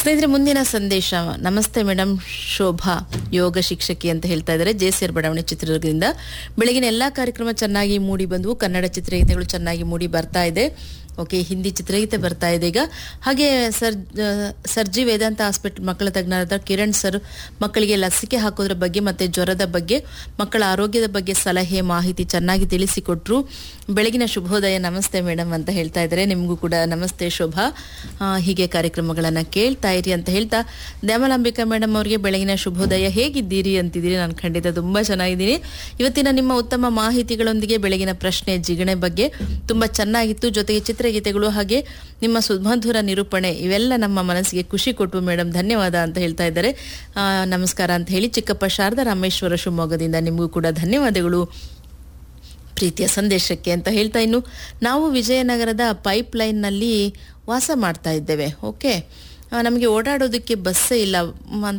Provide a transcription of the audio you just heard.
ಸ್ನೇಹಿತರೆ ಮುಂದಿನ ಸಂದೇಶ ನಮಸ್ತೆ ಮೇಡಮ್ ಶೋಭಾ ಯೋಗ ಶಿಕ್ಷಕಿ ಅಂತ ಹೇಳ್ತಾ ಇದ್ದಾರೆ ಜೇಸಿಯರ್ ಬಡಾವಣೆ ಚಿತ್ರದುರ್ಗದಿಂದ ಬೆಳಗಿನ ಎಲ್ಲಾ ಕಾರ್ಯಕ್ರಮ ಚೆನ್ನಾಗಿ ಮೂಡಿ ಬಂದವು ಕನ್ನಡ ಚಿತ್ರಗೀತೆಗಳು ಚೆನ್ನಾಗಿ ಮೂಡಿ ಬರ್ತಾ ಇದೆ ಓಕೆ ಹಿಂದಿ ಚಿತ್ರಗೀತೆ ಬರ್ತಾ ಇದೆ ಈಗ ಹಾಗೆ ಸರ್ ಆ, ಸರ್ಜಿ ವೇದಾಂತ ಹಾಸ್ಪಿಟಲ್ ಮಕ್ಕಳ ತಜ್ಞರಾದ ಕಿರಣ್ ಸರ್ ಮಕ್ಕಳಿಗೆ ಲಸಿಕೆ ಹಾಕೋದ್ರ ಬಗ್ಗೆ ಮತ್ತೆ ಜ್ವರದ ಬಗ್ಗೆ ಮಕ್ಕಳ ಆರೋಗ್ಯದ ಬಗ್ಗೆ ಸಲಹೆ ಮಾಹಿತಿ ಚೆನ್ನಾಗಿ ತಿಳಿಸಿಕೊಟ್ರು ಬೆಳಗಿನ ಶುಭೋದಯ ನಮಸ್ತೆ ಮೇಡಮ್ ಅಂತ ಹೇಳ್ತಾ ಇದ್ದಾರೆ ನಿಮಗೂ ಕೂಡ ನಮಸ್ತೆ ಶೋಭಾ ಆ, ಹೀಗೆ ಕಾರ್ಯಕ್ರಮಗಳನ್ನ ಕೇಳ್ತಾ ಇರಿ ಅಂತ ಹೇಳ್ತಾ ದ್ಯಾಮಲಾಂಬಿಕಾ ಮೇಡಮ್ ಅವರಿಗೆ ಬೆಳಗಿನ ಶುಭೋದಯ ಹೇಗಿದ್ದೀರಿ ಅಂತಿದ್ದೀರಿ ನಾನು ಖಂಡಿತ ತುಂಬಾ ಚೆನ್ನಾಗಿದ್ದೀನಿ ಇವತ್ತಿನ ನಿಮ್ಮ ಉತ್ತಮ ಮಾಹಿತಿಗಳೊಂದಿಗೆ ಬೆಳಗಿನ ಪ್ರಶ್ನೆ ಜಿಗಣೆ ಬಗ್ಗೆ ತುಂಬಾ ಚೆನ್ನಾಗಿತ್ತು ಜೊತೆಗೆ ಚಿತ್ರಗೀತೆಗಳು ಹಾಗೆ ನಿಮ್ಮ ಸುಮಧುರ ನಿರೂಪಣೆ ಇವೆಲ್ಲ ನಮ್ಮ ಮನಸ್ಸಿಗೆ ಖುಷಿ ಕೊಟ್ಟು ಮೇಡಮ್ ಧನ್ಯವಾದ ಅಂತ ಹೇಳ್ತಾ ಇದ್ದಾರೆ ಆ, ನಮಸ್ಕಾರ ಅಂತ ಹೇಳಿ ಚಿಕ್ಕಪ್ಪ ಶಾರದಾ ರಾಮೇಶ್ವರ ಶಿವಮೊಗ್ಗದಿಂದ ನಿಮಗೂ ಕೂಡ ಧನ್ಯವಾದಗಳು ಪ್ರೀತಿಯ ಸಂದೇಶಕ್ಕೆ ಅಂತ ಹೇಳ್ತಾ ಇನ್ನು ನಾವು ವಿಜಯನಗರದ ಪೈಪ್ ಲೈನ್ನಲ್ಲಿ ವಾಸ ಮಾಡ್ತಾ ಇದ್ದೇವೆ ಓಕೆ ನಮಗೆ ಓಡಾಡೋದಕ್ಕೆ ಬಸ್ಸೇ ಇಲ್ಲ ಮ್,